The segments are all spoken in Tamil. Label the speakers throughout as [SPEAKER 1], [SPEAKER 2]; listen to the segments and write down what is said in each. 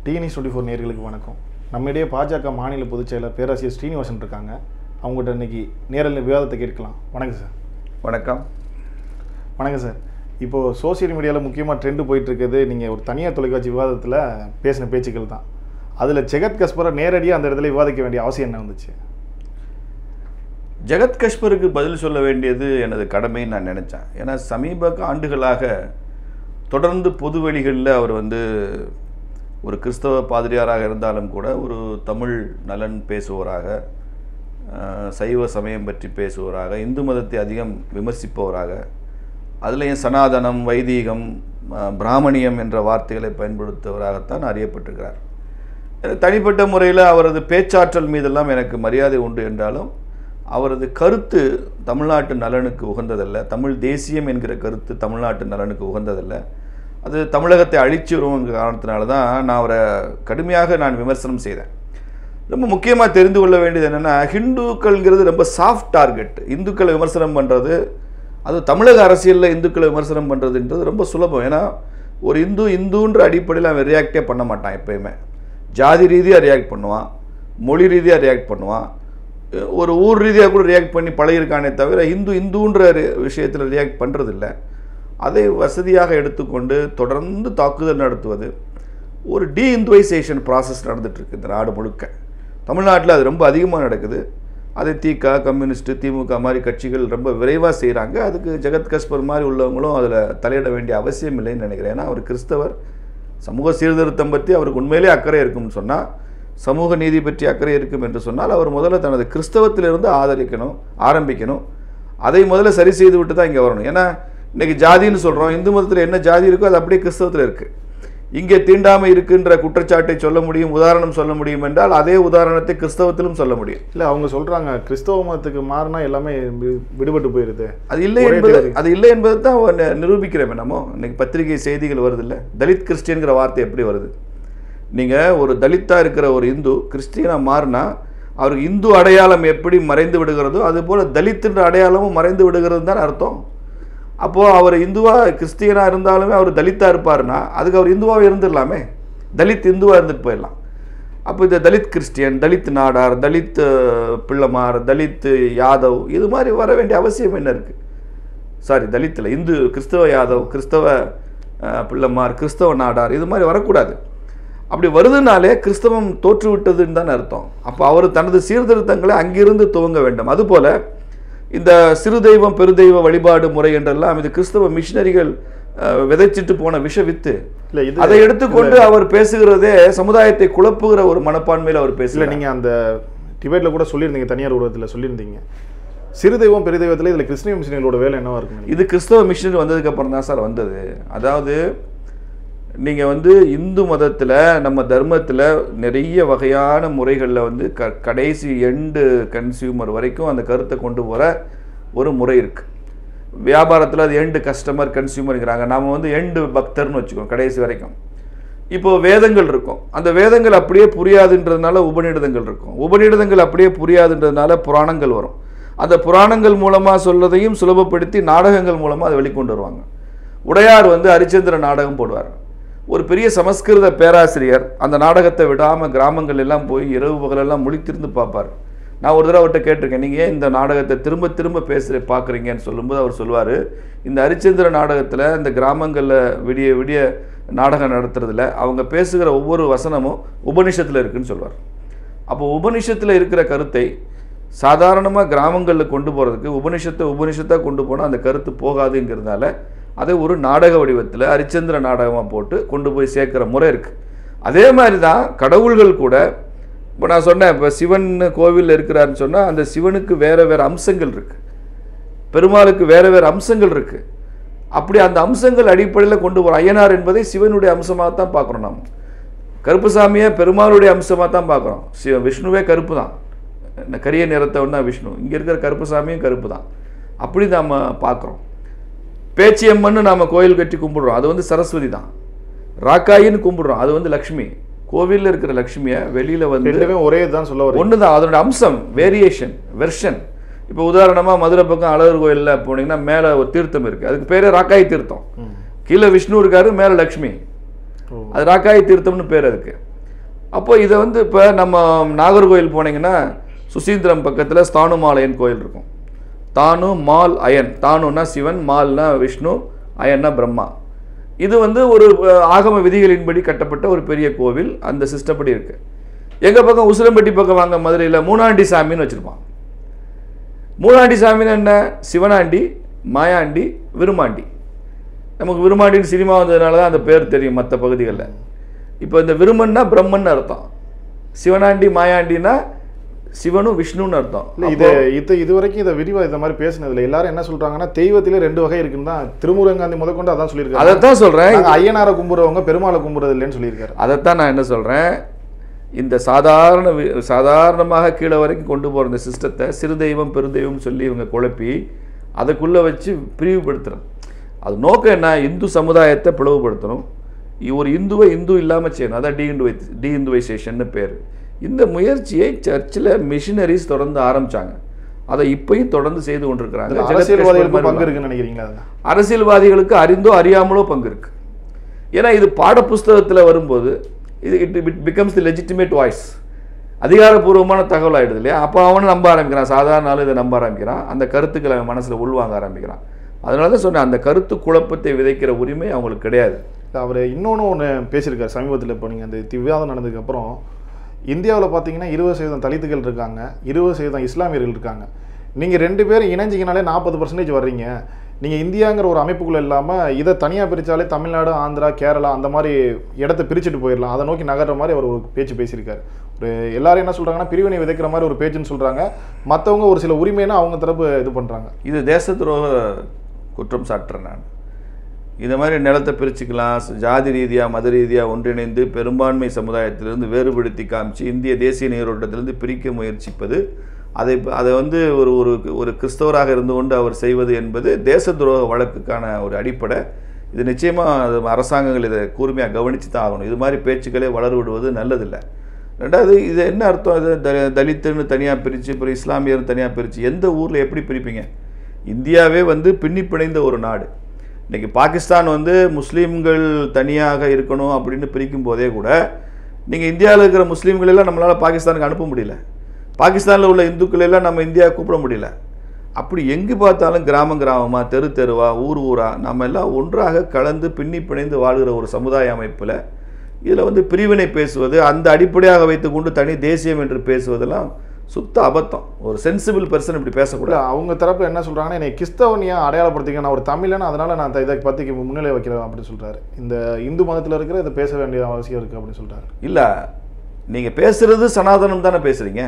[SPEAKER 1] டிஎன்இ டுவெண்ட்டி ஃபோர் நேர்களுக்கு வணக்கம் நம்மிடையே பாஜக மாநில பொதுச் செயலர் பேராசிரியர் ஸ்ரீனிவாசன் இருக்காங்க அவங்ககிட்ட இன்னைக்கு நேரில் விவாதத்தை கேட்கலாம் வணக்கம் சார்
[SPEAKER 2] வணக்கம்
[SPEAKER 1] வணக்கம் சார் இப்போது சோஷியல் மீடியாவில் முக்கியமாக ட்ரெண்டு போயிட்டு இருக்குது நீங்கள் ஒரு தனியார் தொலைக்காட்சி விவாதத்தில் பேசின பேச்சுக்கள் தான் அதில் ஜெகத் கஸ்பரை நேரடியாக அந்த இடத்துல விவாதிக்க வேண்டிய அவசியம் என்ன வந்துச்சு
[SPEAKER 2] ஜெகத் கஷ்பருக்கு பதில் சொல்ல வேண்டியது எனது கடமைன்னு நான் நினச்சேன் ஏன்னா சமீப ஆண்டுகளாக தொடர்ந்து பொது வெளிகளில் அவர் வந்து ஒரு கிறிஸ்தவ பாதிரியாராக இருந்தாலும் கூட ஒரு தமிழ் நலன் பேசுவோராக அஹ், சைவ சமயம் பற்றி பேசுவோராக இந்து மதத்தை அதிகம் விமர்சிப்பவராக அதுலேயும் சனாதனம் வைதீகம் அஹ், பிராமணியம் என்ற வார்த்தைகளை பயன்படுத்துவராகத்தான் அறியப்பட்டிருக்கிறார் எனக்கு தனிப்பட்ட முறையில் அவரது பேச்சாற்றல் மீதெல்லாம் எனக்கு மரியாதை உண்டு என்றாலும் அவரது கருத்து தமிழ்நாட்டு நலனுக்கு உகந்ததல்ல தமிழ் தேசியம் என்கிற கருத்து தமிழ்நாட்டு நலனுக்கு உகந்ததல்ல அது தமிழகத்தை அழிச்சு வருவோங்கிற காரணத்தினால தான் நான் அவரை கடுமையாக நான் விமர்சனம் செய்தேன் ரொம்ப முக்கியமாக தெரிந்து கொள்ள வேண்டியது என்னென்னா ஹிந்துக்கள்ங்கிறது ரொம்ப சாஃப்ட் டார்கெட் இந்துக்களை விமர்சனம் பண்ணுறது அது தமிழக அரசியலில் இந்துக்களை விமர்சனம் பண்ணுறதுன்றது ரொம்ப சுலபம் ஏன்னா ஒரு இந்து இந்துன்ற அடிப்படையில் அவன் ரியாக்டே பண்ண மாட்டான் எப்பயுமே ஜாதி ரீதியாக ரியாக்ட் பண்ணுவான் மொழி ரீதியாக ரியாக்ட் பண்ணுவான் ஒரு ஊர் ரீதியாக கூட ரியாக்ட் பண்ணி பழகிருக்கானே தவிர இந்து இந்துன்ற விஷயத்தில் ரியாக்ட் பண்ணுறதில்ல அதை வசதியாக எடுத்துக்கொண்டு தொடர்ந்து தாக்குதல் நடத்துவது ஒரு டி இந்துவைசேஷன் ப்ராசஸ் நடந்துட்டுருக்கு இந்த நாடு முழுக்க தமிழ்நாட்டில் அது ரொம்ப அதிகமாக நடக்குது அதை திக கம்யூனிஸ்ட்டு திமுக மாதிரி கட்சிகள் ரொம்ப விரைவாக செய்கிறாங்க அதுக்கு ஜெகத் கஸ்பர் மாதிரி உள்ளவங்களும் அதில் தலையிட வேண்டிய அவசியம் இல்லைன்னு நினைக்கிறேன் ஏன்னா அவர் கிறிஸ்தவர் சமூக சீர்திருத்தம் பற்றி அவருக்கு உண்மையிலே அக்கறை இருக்கும்னு சொன்னால் சமூக நீதி பற்றி அக்கறை இருக்கும் என்று சொன்னால் அவர் முதல்ல தனது கிறிஸ்தவத்திலிருந்து ஆதரிக்கணும் ஆரம்பிக்கணும் அதை முதல்ல சரி செய்து விட்டு தான் இங்கே வரணும் ஏன்னா இன்னைக்கு ஜாதின்னு சொல்கிறோம் இந்து மதத்தில் என்ன ஜாதி இருக்கோ அது அப்படியே கிறிஸ்தவத்தில் இருக்குது இங்கே தீண்டாமை இருக்கின்ற குற்றச்சாட்டை சொல்ல முடியும் உதாரணம் சொல்ல முடியும் என்றால் அதே உதாரணத்தை கிறிஸ்தவத்திலும் சொல்ல முடியும்
[SPEAKER 1] இல்லை அவங்க சொல்கிறாங்க கிறிஸ்தவ மதத்துக்கு மாறினா எல்லாமே வி- விடுபட்டு போயிடுது
[SPEAKER 2] அது இல்லை
[SPEAKER 1] ஒரே
[SPEAKER 2] என்பது
[SPEAKER 1] தேதி.
[SPEAKER 2] அது இல்லை என்பது தான் நி- நிரூபிக்கிறோமே நம்ம இன்னைக்கு பத்திரிகை செய்திகள் வருது இல்லை தலித் கிறிஸ்டியன்கிற வார்த்தை எப்படி வருது நீங்கள் ஒரு தலித்தா இருக்கிற ஒரு இந்து கிறிஸ்டியனாக மாறினா அவருக்கு இந்து அடையாளம் எப்படி மறைந்து விடுகிறதோ அதுபோல் தலித்துன்ற அடையாளமும் மறைந்து விடுகிறது தான் அர்த்தம் அப்போது அவர் இந்துவா கிறிஸ்டியனாக இருந்தாலுமே அவர் தலித்தா இருப்பாருன்னா அதுக்கு அவர் இந்துவாகவே இருந்துடலாமே தலித் இந்துவாக இருந்துட்டு போயிடலாம் அப்போ இந்த தலித் கிறிஸ்டியன் தலித் நாடார் தலித் அஹ், பிள்ளைமார் தலித் யாதவ் இது மாதிரி வர வேண்டிய அவசியம் என்ன இருக்குது சாரி தலித்தில் இந்து கிறிஸ்தவ யாதவ் கிறிஸ்தவ அஹ், பிள்ளைமார் கிறிஸ்தவ நாடார் இது மாதிரி வரக்கூடாது அப்படி வருதுனாலே கிறிஸ்தவம் தோற்றுவிட்டதுன்னு தான் அர்த்தம் அப்போ அவர் தனது சீர்திருத்தங்களை அங்கிருந்து துவங்க வேண்டும் அதுபோல இந்த சிறு தெய்வம் பெருதெய்வ வழிபாடு முறை என்றெல்லாம் இது கிறிஸ்தவ மிஷினரிகள் அஹ், விதைச்சிட்டு போன விஷ வித்து
[SPEAKER 1] இல்லை இது
[SPEAKER 2] அதை எடுத்துக்கொண்டு அவர் பேசுகிறதே சமுதாயத்தை குழப்புகிற ஒரு மனப்பான்மையில் அவர்
[SPEAKER 1] இல்லை
[SPEAKER 2] பேசல
[SPEAKER 1] நீங்கள் அந்த டிபேட்டில் கூட சொல்லியிருந்தீங்க தனியார் ஊடகத்தில் சொல்லியிருந்தீங்க சிறு தெய்வம் பெரிய தெய்வத்தில் இதில் கிறிஸ்டிய மிஷினர்களோட வேலை என்னவா இருக்கும்
[SPEAKER 2] இது கிறிஸ்தவ மிஷினரி வந்ததுக்கு அப்புறம் தான் சார் வந்தது அதாவது நீங்கள் வந்து இந்து மதத்தில் நம்ம தர்மத்தில் நிறைய வகையான முறைகளில் வந்து க கடைசி எண்டு கன்சியூமர் வரைக்கும் அந்த கருத்தை கொண்டு போகிற ஒரு முறை இருக்குது வியாபாரத்தில் அது எண்டு கஸ்டமர் கன்சியூமருங்கிறாங்க நாம் வந்து எண்டு பக்தர்னு வச்சுக்கோம் கடைசி வரைக்கும் இப்போ வேதங்கள் இருக்கும் அந்த வேதங்கள் அப்படியே புரியாதுன்றதுனால உபநிடதங்கள் இருக்கும் உபநிடதங்கள் அப்படியே புரியாதுன்றதுனால புராணங்கள் வரும் அந்த புராணங்கள் மூலமாக சொல்லதையும் சுலபப்படுத்தி நாடகங்கள் மூலமாக அதை வெளிக்கொண்டு வருவாங்க உடையார் வந்து ஹரிச்சந்திர நாடகம் போடுவார் ஒரு பெரிய சமஸ்கிருத பேராசிரியர் அந்த நாடகத்தை விடாமல் கிராமங்கள் எல்லாம் போய் இரவு பகலெல்லாம் முழித்திருந்து பார்ப்பார் நான் ஒரு தடவை அவர்கிட்ட கேட்டிருக்கேன் நீங்கள் ஏன் இந்த நாடகத்தை திரும்ப திரும்ப பேசுகிற பார்க்குறீங்கன்னு சொல்லும்போது அவர் சொல்லுவார் இந்த ஹரிச்சந்திர நாடகத்தில் இந்த கிராமங்களில் விடிய விடிய நாடகம் நடத்துறதுல அவங்க பேசுகிற ஒவ்வொரு வசனமும் உபனிஷத்தில் இருக்குன்னு சொல்வார் அப்போ உபனிஷத்தில் இருக்கிற கருத்தை சாதாரணமாக கிராமங்களில் கொண்டு போகிறதுக்கு உபனிஷத்தை உபனிஷத்தாக கொண்டு போனால் அந்த கருத்து போகாதுங்கிறதுனால அதை ஒரு நாடக வடிவத்தில் ஹரிச்சந்திர நாடகமாக போட்டு கொண்டு போய் சேர்க்குற முறை இருக்குது அதே மாதிரி தான் கடவுள்கள் கூட இப்போ நான் சொன்னேன் இப்போ சிவன் கோவிலில் இருக்கிறாருன்னு சொன்னால் அந்த சிவனுக்கு வேறு வேறு அம்சங்கள் இருக்குது பெருமாளுக்கு வேறு வேறு அம்சங்கள் இருக்குது அப்படி அந்த அம்சங்கள் அடிப்படையில் கொண்டு வர ஐயனார் என்பதை சிவனுடைய அம்சமாக தான் பார்க்குறோம் நாம் கருப்புசாமியை பெருமாளுடைய அம்சமாக தான் பார்க்குறோம் சிவ விஷ்ணுவே கருப்பு தான் இந்த கரிய நிறத்தவன் தான் விஷ்ணு இங்கே இருக்கிற கருப்புசாமியும் கருப்பு தான் அப்படி நாம் பார்க்குறோம் பேச்சியம்மன்னு நாம் கோயில் கட்டி கும்பிடுறோம் அது வந்து சரஸ்வதி தான் ராக்காயின்னு கும்பிடுறோம் அது வந்து லக்ஷ்மி கோவிலில் இருக்கிற லக்ஷ்மியை வெளியில் வந்து
[SPEAKER 1] ரெண்டுமே ஒரே தான் சொல்ல வரீங்க
[SPEAKER 2] ஒன்று தான் அதனுடைய அம்சம் வேரியேஷன் வெர்ஷன் இப்போ உதாரணமாக மதுரை பக்கம் அழகர் கோயிலில் போனீங்கன்னா மேலே ஒரு தீர்த்தம் இருக்குது அதுக்கு பேரே ராக்காய் தீர்த்தம்
[SPEAKER 1] ம்.
[SPEAKER 2] கீழே விஷ்ணு இருக்காரு மேலே லக்ஷ்மி
[SPEAKER 1] ஓ.
[SPEAKER 2] அது ராக்காய் தீர்த்தம்னு பேர் அதுக்கு அப்போ இதை வந்து இப்போ நம்ம நாகர்கோயில் போனீங்கன்னா சுசீந்திரம் பக்கத்தில் ஸ்தானுமாலயன் கோயில் இருக்கும் தானு மால் அயன் தானுன்னா சிவன் மால்னா விஷ்ணு அயன்னா பிரம்மா இது வந்து ஒரு அஹ், ஆகம விதிகளின்படி கட்டப்பட்ட ஒரு பெரிய கோவில் அந்த சிஸ்டப்படி இருக்கு எங்க பக்கம் உசிலம்பட்டி பக்கம் வாங்க மதுரையில் மூணாண்டி சாமின்னு வச்சிருப்பான் மூணாண்டி சாமின்னு என்ன சிவனாண்டி மாயாண்டி விருமாண்டி நமக்கு விருமாண்டின்னு சினிமா வந்ததுனால தான் அந்த பேர் தெரியும் மற்ற பகுதிகளில் இப்போ இந்த விருமன்னா பிரம்மன் அர்த்தம் சிவனாண்டி மாயாண்டினா சிவனும் விஷ்ணுன்னு அர்த்தம்
[SPEAKER 1] இல்ல இது இது இது வரைக்கும் இதை விரிவா இந்த மாதிரி பேசினதுல எல்லாரும் என்ன சொல்றாங்கன்னா தெய்வத்திலே ரெண்டு வகை இருக்குன்னு தான் திருமுருகங்காந்தி முதற்கொண்டு அதான் சொல்லியிருக்காரு
[SPEAKER 2] அதைத்தான் சொல்கிறேன்
[SPEAKER 1] நாங்க ஐயனாரை கும்புறவங்க பெருமாளை கும்புறது இல்லைன்னு சொல்லியிருக்காரு
[SPEAKER 2] அதைத்தான் நான் என்ன சொல்கிறேன் இந்த சாதாரண வி- சாதாரணமாக கீழே வரைக்கும் கொண்டு போகிற இந்த சிஸ்டத்தை சிறு தெய்வம் பெருந்தெய்வம் சொல்லி இவங்க குழப்பி அதுக்குள்ளே வச்சு பிரிவுபடுத்துறோம் அது நோக்கம் என்ன இந்து சமுதாயத்தை பிளவுபடுத்தணும் இ- ஒரு இந்துவை இந்து இல்லாமல் செய்யணும் அதான் டி இந்துவை டி இந்துவைசேஷன்னு பேர் இந்த முயற்சியை சர்ச்சில் மிஷினரிஸ் தொடர்ந்து ஆரம்பிச்சாங்க அதை இப்பயும் தொடர்ந்து செய்து கொண்டிருக்கிறாங்க
[SPEAKER 1] இதுல
[SPEAKER 2] ஜெகத்
[SPEAKER 1] அரசியல்வாதிகளுக்கும்
[SPEAKER 2] கஷ்மர்
[SPEAKER 1] பங்கு இருக்குன்னு நினைக்கிறீங்களா அதுல?
[SPEAKER 2] அரசியல்வாதிகளுக்கு அறிந்தோ அறியாமலோ பங்கு இருக்கு ஏன்னா இது பாடப்புஸ்தகத்தில் வரும்போது இது it it becomes the legitimate voice அதிகாரப்பூர்வமான தகவல் ஆயிடுது இல்லையா அப்போ அவனை நம்ப ஆரம்பிக்கிறான் சாதாரண ஆளு இதை நம்ப ஆரம்பிக்கிறான் அந்த கருத்துக்களை அவன் மனசில் உள்வாங்க ஆரம்பிக்கிறான் அதனால தான் சொன்னேன் அந்த கருத்து குழப்பத்தை விதைக்கிற உரிமை அவங்களுக்கு கிடையாது
[SPEAKER 1] அவர் இன்னொன்று ஒன்று பேசியிருக்காரு சமீபத்தில் இப்போ நீங்கள் அந்த தி- விவாதம் நடந்ததுக்கப்புறம் இந்தியாவில் பார்த்தீங்கன்னா இருபது சதவீதம் தலித்துகள் இருக்காங்க இருபது சதவீதம் இஸ்லாமியர்கள் இருக்காங்க நீங்கள் ரெண்டு பேரும் இணைஞ்சிங்கனாலே நாற்பது பர்சன்டேஜ் வர்றீங்க நீங்கள் இந்தியாங்கிற ஒரு அமைப்புக்குள்ளே இல்லாமல் இதை தனியாக பிரித்தாலே தமிழ்நாடு ஆந்திரா கேரளா அந்த மாதிரி இடத்த பிரிச்சுட்டு போயிடலாம் அதை நோக்கி நகர்ற மாதிரி அவர் ஒரு பேச்சு பேசியிருக்காரு ஒரு எல்லாரும் என்ன சொல்கிறாங்கன்னா பிரிவினை விதைக்கிற மாதிரி ஒரு பேச்சுன்னு சொல்கிறாங்க மற்றவங்க ஒரு சில உரிமைன்னா அவங்க தரப்பு இது பண்ணுறாங்க
[SPEAKER 2] இது தேச துரோக குற்றம் சாட்டுறேன் நான் இந்த மாதிரி நிலத்தை பிரிச்சுக்கலாம் ச- ஜாதி ரீதியாக மத ரீதியாக ஒன்றிணைந்து பெரும்பான்மை சமுதாயத்திலிருந்து வேறுபடுத்தி காமிச்சு இந்திய தேசிய நீரோட்டத்திலிருந்து பிரிக்க முயற்சிப்பது அதை ப- அதை வந்து ஒரு ஒரு ஒரு கிறிஸ்தவராக இருந்து கொண்டு அவர் செய்வது என்பது தேச துரோக வழக்குக்கான ஒரு அடிப்படை இது நிச்சயமாக அரசாங்கங்கள் இதை கூர்மையாக கவனித்து தான் ஆகணும் இது மாதிரி பேச்சுக்களை வளர விடுவது நல்லதில்லை ரெண்டாவது இது என்ன அர்த்தம் இது த தலித்துன்னு தனியாக பிரித்து அப்புறம் இஸ்லாமியர்னு தனியாக பிரித்து எந்த ஊரில் எப்படி பிரிப்பீங்க இந்தியாவே வந்து பின்னி பிணைந்த ஒரு நாடு இன்னைக்கு பாகிஸ்தான் வந்து முஸ்லீம்கள் தனியாக இருக்கணும் அப்படின்னு பிரிக்கும் போதே கூட நீங்கள் இந்தியாவில் இருக்கிற முஸ்லீம்கள் எல்லாம் நம்மளால் பாகிஸ்தானுக்கு அனுப்ப முடியல பாகிஸ்தானில் உள்ள இந்துக்கள் எல்லாம் நம்ம இந்தியா கூப்பிட முடியல அப்படி எங்கு பார்த்தாலும் கிராமம் கிராமமாக தெரு தெருவா ஊர் ஊரா நம்ம எல்லாம் ஒன்றாக கலந்து பின்னி பிணைந்து வாழ்கிற ஒரு சமுதாய அமைப்பில் இதில் வந்து பிரிவினை பேசுவது அந்த அடிப்படையாக வைத்துக்கொண்டு தனி தேசியம் என்று பேசுவதெல்லாம் சுத்த அபத்தம் ஒரு சென்சிபிள் பர்சன் இப்படி பேசக்கூடாது
[SPEAKER 1] இல்ல அவங்க தரப்புல என்ன சொல்றாங்கன்னா என்னை கிறிஸ்தவனியா அடையாளப்படுத்திக்க நான் ஒரு தமிழன் அதனால நான் இதை பத்தி முன்னிலை வைக்கிறேன் அப்படின்னு சொல்றாரு இந்த இந்து மதத்துல இருக்கிற இதை பேச வேண்டிய அவசியம் இருக்கு அப்படின்னு சொல்றாரு
[SPEAKER 2] இல்லை நீங்கள் பேசுறது சனாதனம் தானே பேசுகிறீங்க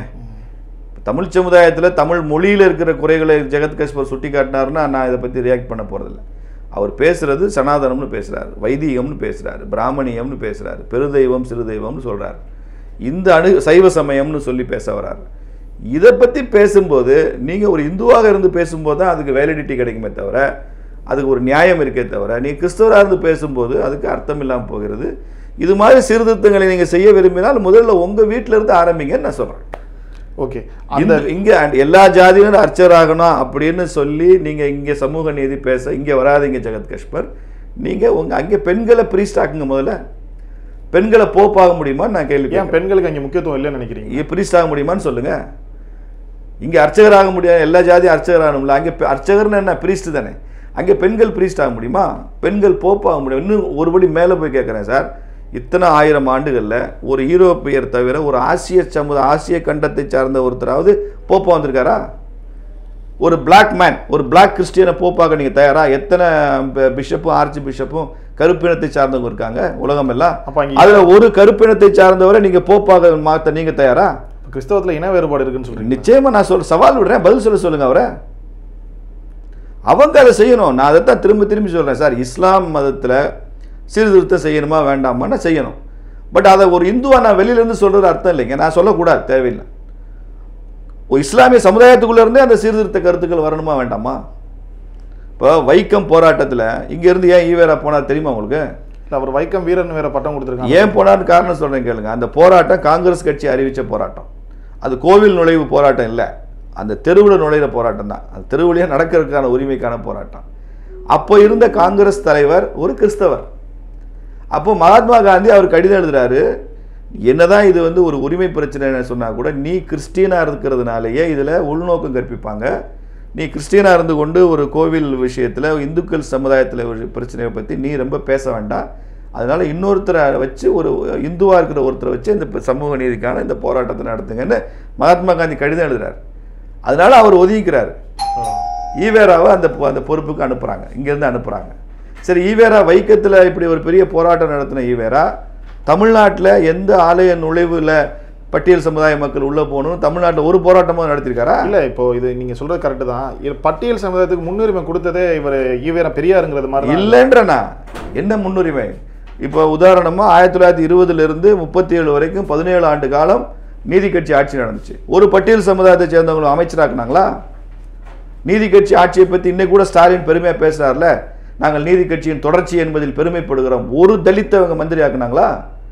[SPEAKER 2] தமிழ் சமுதாயத்தில் தமிழ் மொழியில் இருக்கிற குறைகளை ஜெகத் கஸ்பர் சுட்டி காட்டினாருன்னா நான் இதை பற்றி ரியாக்ட் பண்ண போகிறதில்ல அவர் பேசுறது சனாதனம்னு பேசுகிறாரு வைதீகம்னு பேசுகிறாரு பிராமணியம்னு பேசுகிறாரு பெருதெய்வம் சிறு தெய்வம்னு சொல்கிறார் இந்த அணு சைவ சமயம்னு சொல்லி பேச வர்றாரு இதை பற்றி பேசும்போது நீங்கள் ஒரு இந்துவாக இருந்து பேசும்போது தான் அதுக்கு வேலிடிட்டி கிடைக்குமே தவிர அதுக்கு ஒரு நியாயம் இருக்கே தவிர நீ கிறிஸ்தவராக இருந்து பேசும்போது அதுக்கு அர்த்தம் இல்லாமல் போகிறது இது மாதிரி சீர்திருத்தங்களை நீங்கள் செய்ய விரும்பினால் முதல்ல உங்கள் வீட்டில இருந்து ஆரம்பிங்கன்னு நான் சொல்கிறேன்
[SPEAKER 1] ஓகே
[SPEAKER 2] அந்த இங்க and எல்லா ஜாதியிலும் அர்ச்சராகணும் அப்படின்னு சொல்லி நீங்க இங்க சமூக நீதி பேச இங்க வராதீங்க ஜெகத் கஷ்பர் நீங்க உங்க அங்க பெண்களை priest ஆக்குங்க முதல்ல பெண்களை போப்பாக முடியுமா நான் கேள்வி
[SPEAKER 1] ஏன் பெண்களுக்கு அங்க முக்கியத்துவம் இல்லைன்னு நினைக்கிறீங்க
[SPEAKER 2] priest ஆக முடியுமான்னு சொல்லுங்க இங்க அர்ச்சகராக முடியாது எல்லா ஜாதியும் அர்ச்சகராகணும்ல அங்க பெ- அர்ச்சகர்னு என்ன priest தானே அங்க பெண்கள் priest ஆக முடியுமா பெண்கள் போப்பாக முடியும் இன்னும் ஒருபடி மேலே போய் கேட்குறேன் சார் இத்தனை ஆயிரம் ஆண்டுகளில் ஒரு யூரோப்பியர் தவிர ஒரு ஆசிய சமுதாய ஆசிய கண்டத்தை சார்ந்த ஒருத்தராவது போப்பா வந்திருக்காரா ஒரு Black மேன் ஒரு Black கிறிஸ்டியனை போப்பாக நீங்கள் தயாரா எத்தனை பிஷப்பும் ஆர்ச்சி பிஷப்பும் கருப்பினத்தை சார்ந்தவங்க இருக்காங்க உலகம் எல்லாம்
[SPEAKER 1] அப்ப அங்க
[SPEAKER 2] அதுல ஒரு கருப்பினத்தை சார்ந்தவரை நீங்க போப்பாக மாத்த நீங்க தயாரா
[SPEAKER 1] கிறிஸ்தவத்துல இன வேறுபாடு இருக்குன்னு சொல்றீங்க
[SPEAKER 2] நிச்சயமா நான் சொல்ல சவால் விடுறேன் பதில் சொல்ல சொல்லுங்க அவரை அவங்க அதை செய்யணும் நான் அதைத்தான் திரும்ப திரும்பி சொல்றேன் சார் இஸ்லாம் மதத்துல சீர்திருத்தம் செய்யணுமா வேண்டாமான்னா செய்யணும் பட் அதை ஒரு இந்துவா நான் வெளியில இருந்து சொல்றது அர்த்தம் இல்லைங்க நான் சொல்லக்கூடாது தேவையில்லை ஒரு இஸ்லாமிய சமுதாயத்துக்குள்ள இருந்தே அந்த சீர்திருத்த கருத்துக்கள் வரணுமா வேண்டாமா இப்போ வைக்கம் போராட்டத்துல இங்க இருந்து ஏன் ஈவேரா போனார் தெரியுமா உங்களுக்கு
[SPEAKER 1] இல்ல அவர் வைக்கம் வீரன் வேற பட்டம் கொடுத்துருக்காங்க
[SPEAKER 2] ஏன் போனான்னு காரணம் சொல்றேன் கேளுங்க அந்த போராட்டம் காங்கிரஸ் கட்சி அறிவிச்ச போராட்டம் அது கோவில் நுழைவு போராட்டம் இல்லை அந்த தெருவில் நுழையிற போராட்டம் தான் அந்த தெருவிலேயே நடக்கிறதுக்கான உரிமைக்கான போராட்டம் அப்போ இருந்த காங்கிரஸ் தலைவர் ஒரு கிறிஸ்தவர் அப்போ மகாத்மா காந்தி அவர் கடிதம் எழுதுறாரு என்னதான் இது வந்து ஒரு உரிமை பிரச்சனை சொன்னா கூட நீ கிறிஸ்டியனா இருக்கிறதுனாலயே இதுல உள்நோக்கம் கற்பிப்பாங்க நீ கிறிஸ்டியனா இருந்து கொண்டு ஒரு கோவில் விஷயத்துல இந்துக்கள் சமுதாயத்துல ஒரு பிரச்சனையை பத்தி நீ ரொம்ப பேச வேண்டாம் அதனால இன்னொருத்தரை வச்சு ஒரு இந்துவா இருக்கிற ஒருத்தரை வச்சு இந்த சமூக நீதிக்கான இந்த போராட்டத்தை நடத்துங்கன்னு மகாத்மா காந்தி கடிதம் எழுதுறாரு அதனால அவர் ஒதுங்கிக்கிறாரு ஈவேராவை அந்த பொ- அந்த பொறுப்புக்கு அனுப்புகிறாங்க இங்கேருந்து அனுப்புகிறாங்க சரி ஈவேரா வைக்கத்தில் இப்படி ஒரு பெரிய போராட்டம் நடத்தின ஈவேரா தமிழ்நாட்டில் எந்த ஆலய நுழைவுல பட்டியல் சமுதாய மக்கள் உள்ளே போகணும் தமிழ்நாட்டில் ஒரு போராட்டமும் நடத்திருக்காரா
[SPEAKER 1] இல்ல இப்போ இது நீங்க சொல்றது கரெக்ட் தான் இது பட்டியல் சமுதாயத்துக்கு முன்னுரிமை கொடுத்ததே இவர் ஈவேரா பெரியாருங்கிறது மாதிரி தான்.
[SPEAKER 2] இல்லைன்றனா என்ன முன்னுரிமை இப்போ உதாரணமாக ஆயிரத்தி தொள்ளாயிரத்தி இருபதுலேருந்து முப்பத்தி ஏழு வரைக்கும் பதினேழு ஆண்டு காலம் நீதி கட்சி ஆட்சி நடந்துச்சு ஒரு பட்டியல் சமுதாயத்தை சேர்ந்தவங்களும் அமைச்சராக்குனாங்களா நீதி கட்சி ஆட்சியை பற்றி இன்னைக்கு கூட ஸ்டாலின் பெருமையாக பேசுறாருல நாங்கள் நீதி கட்சியின் தொடர்ச்சி என்பதில் பெருமைப்படுகிறோம் ஒரு தலித்தை அவங்க மந்திரி ஆக்குனாங்களா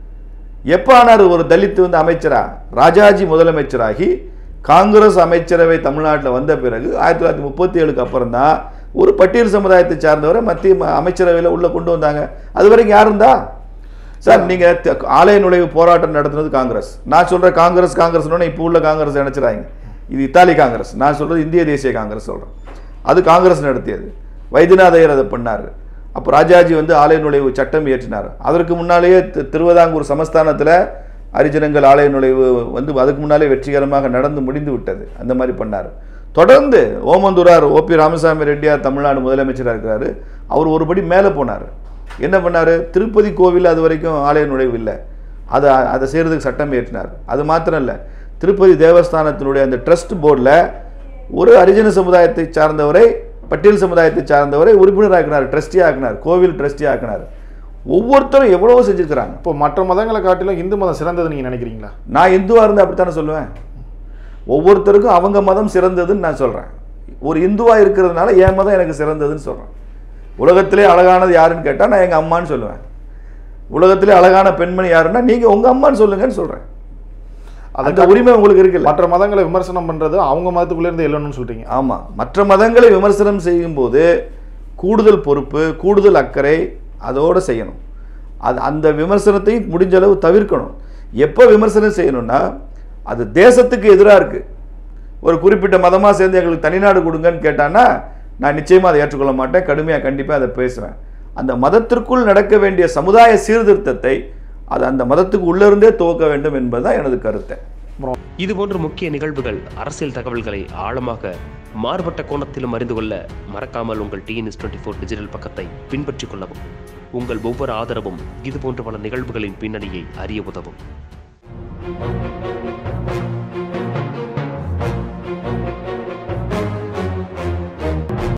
[SPEAKER 2] எப்போ ஆனார் ஒரு தலித் வந்து அமைச்சரா ராஜாஜி முதலமைச்சராகி காங்கிரஸ் அமைச்சரவை தமிழ்நாட்டில் வந்த பிறகு ஆயிரத்தி தொள்ளாயிரத்தி முப்பத்தி ஏழுக்கு அப்புறம் தான் ஒரு பட்டியல் சமுதாயத்தை சார்ந்தவரை மத்திய ம- அமைச்சரவையில் உள்ள கொண்டு வந்தாங்க அது வரைக்கும் யார் இருந்தா சார் நீங்க த- ஆலய நுழைவு போராட்டம் நடத்துனது காங்கிரஸ் நான் சொல்ற காங்கிரஸ் காங்கிரஸ்னு இப்போ உள்ள காங்கிரஸ் நினைச்சிடாங்க இது இத்தாலி காங்கிரஸ் நான் சொல்றது இந்திய தேசிய காங்கிரஸ் சொல்றேன் அது காங்கிரஸ் நடத்தியது வைத்தியநாத ஐயர் அதை பண்ணார் அப்போ ராஜாஜி வந்து ஆலய நுழைவு சட்டம் இயற்றினார் அதற்கு முன்னாலேயே தி- திருவிதாங்கூர் சமஸ்தானத்தில் அரிஜனங்கள் ஆலய நுழைவு வந்து அதுக்கு முன்னாலே வெற்றிகரமாக நடந்து முடிந்து விட்டது அந்த மாதிரி பண்ணார் தொடர்ந்து ஓமந்தூரார் ஓபி ராமசாமி ரெட்டியார் தமிழ்நாடு முதலமைச்சராக இருக்கிறாரு அவர் ஒருபடி மேலே போனார் என்ன பண்ணார் திருப்பதி கோவில் அது வரைக்கும் ஆலய நுழைவு இல்லை அதை அதை செய்கிறதுக்கு சட்டம் இயற்றினார் அது மாத்திரம் இல்லை திருப்பதி தேவஸ்தானத்தினுடைய அந்த ட்ரஸ்ட் போர்டில் ஒரு அரிஜன சமுதாயத்தை சார்ந்தவரை பட்டியல் சமுதாயத்தை சார்ந்தவரை உறுப்பினர் ஆக்கினார் ட்ரஸ்டி ஆக்கினார் கோவில் ட்ரஸ்டி ஆக்கினார் ஒவ்வொருத்தரும் எவ்வளவோ செஞ்சுருக்கிறாங்க
[SPEAKER 1] இப்போ மற்ற மதங்களை காட்டிலும் இந்து மதம் சிறந்தது நீங்க நினைக்கிறீங்களா
[SPEAKER 2] நான் இந்துவாக இருந்து அப்படித்தானே சொல்லுவேன் ஒவ்வொருத்தருக்கும் அவங்க மதம் சிறந்ததுன்னு நான் சொல்கிறேன் ஒரு இந்துவாக இருக்கிறதுனால என் மதம் எனக்கு சிறந்ததுன்னு சொல்கிறேன் உலகத்திலே அழகானது யாருன்னு கேட்டால் நான் எங்கள் அம்மான்னு சொல்லுவேன் உலகத்திலே அழகான பெண்மணி யாருன்னா நீங்கள் உங்கள் அம்மான்னு சொல்லுங்கன்னு சொல்கிறேன் அந்த உரிமை உங்களுக்கு இருக்குல்ல
[SPEAKER 1] மற்ற மதங்களை விமர்சனம் பண்றது அவங்க மதத்துக்குள்ள இருந்து எல்லணும்னு சொல்றீங்க
[SPEAKER 2] ஆமாம் மற்ற மதங்களை விமர்சனம் செய்யும்போது கூடுதல் பொறுப்பு கூடுதல் அக்கறை அதோடு செய்யணும் அது அந்த விமர்சனத்தை முடிஞ்ச அளவு தவிர்க்கணும் எப்போ விமர்சனம் செய்யணும்னா அது தேசத்துக்கு எதிராக இருக்குது ஒரு குறிப்பிட்ட மதமாக சேர்ந்து எங்களுக்கு தனிநாடு கொடுங்கன்னு கேட்டான்னா நான் நிச்சயமாக அதை ஏற்றுக்கொள்ள மாட்டேன் கடுமையாக கண்டிப்பாக அதை பேசுவேன் அந்த மதத்திற்குள் நடக்க வேண்டிய சமுதாய சீர்திருத்தத்தை அது அந்த மதத்துக்கு உள்ளிருந்தே துவக்க வேண்டும் என்பதுதான் எனது கருத்தை
[SPEAKER 3] இதுபோன்ற முக்கிய நிகழ்வுகள் அரசியல் தகவல்களை ஆழமாக மாறுபட்ட கோணத்திலும் அறிந்து கொள்ள மறக்காமல் உங்கள் டிஎன்எஸ் டுவெண்ட்டி ஃபோர் டிஜிட்டல் பக்கத்தை பின்பற்றிக் கொள்ளவும் உங்கள் ஒவ்வொரு ஆதரவும் இதுபோன்ற பல நிகழ்வுகளின் பின்னணியை அறிய உதவும்